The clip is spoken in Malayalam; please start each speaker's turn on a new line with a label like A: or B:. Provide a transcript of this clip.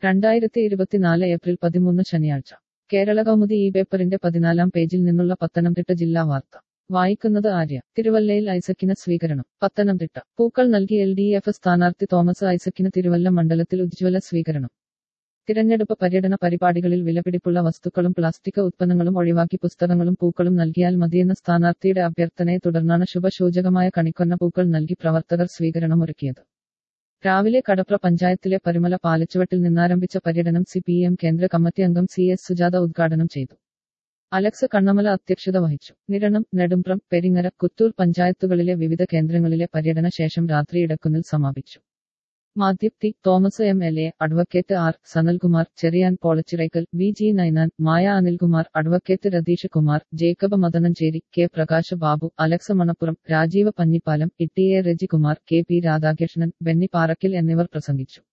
A: രണ്ടായിരത്തി ഇരുപത്തിനാല് ഏപ്രിൽ പതിമൂന്ന് ശനിയാഴ്ച കേരള കൗമുദി ഈ പേപ്പറിന്റെ പതിനാലാം പേജിൽ നിന്നുള്ള പത്തനംതിട്ട ജില്ലാ വാർത്ത വായിക്കുന്നത് ആര്യ തിരുവല്ലയിൽ ഐസക്കിന് സ്വീകരണം പത്തനംതിട്ട പൂക്കൾ നൽകി എൽ ഡി എഫ് സ്ഥാനാർത്ഥി തോമസ് ഐസക്കിന് തിരുവല്ല മണ്ഡലത്തിൽ ഉജ്ജ്വല സ്വീകരണം തിരഞ്ഞെടുപ്പ് പര്യടന പരിപാടികളിൽ വിലപിടിപ്പുള്ള വസ്തുക്കളും പ്ലാസ്റ്റിക് ഉത്പന്നങ്ങളും ഒഴിവാക്കി പുസ്തകങ്ങളും പൂക്കളും നൽകിയാൽ മതിയെന്ന സ്ഥാനാർത്ഥിയുടെ അഭ്യർത്ഥനയെ തുടർന്നാണ് ശുഭസൂചകമായ കണിക്കൊന്ന പൂക്കൾ നൽകി പ്രവർത്തകർ സ്വീകരണമൊരുക്കിയത് രാവിലെ കടപ്ര പഞ്ചായത്തിലെ പരിമല പാലച്ചുവട്ടിൽ നിന്നാരംഭിച്ച പര്യടനം സി പി എം കേന്ദ്ര കമ്മിറ്റി അംഗം സി എസ് സുജാത ഉദ്ഘാടനം ചെയ്തു അലക്സ് കണ്ണമല അധ്യക്ഷത വഹിച്ചു നിരണം നെടുമ്പ്രം പെരിങ്ങര കുത്തൂർ പഞ്ചായത്തുകളിലെ വിവിധ കേന്ദ്രങ്ങളിലെ പര്യടന ശേഷം രാത്രി ഇടക്കുന്നിൽ സമാപിച്ചു മാദ്യപ് T Thomas M L A advocate R Sanalkumar Cherian Polachirakkal V G Ninan Maya Anilkumar advocate Ratheesh Kumar Jacob Madanancheri K Prakash Babu Alex Manappuram Rajeev Panjippalam Itty A Rajikumar K P Radhakrishnan Benny Parakkil എന്നിവർ പ്രസംഗിച്ചു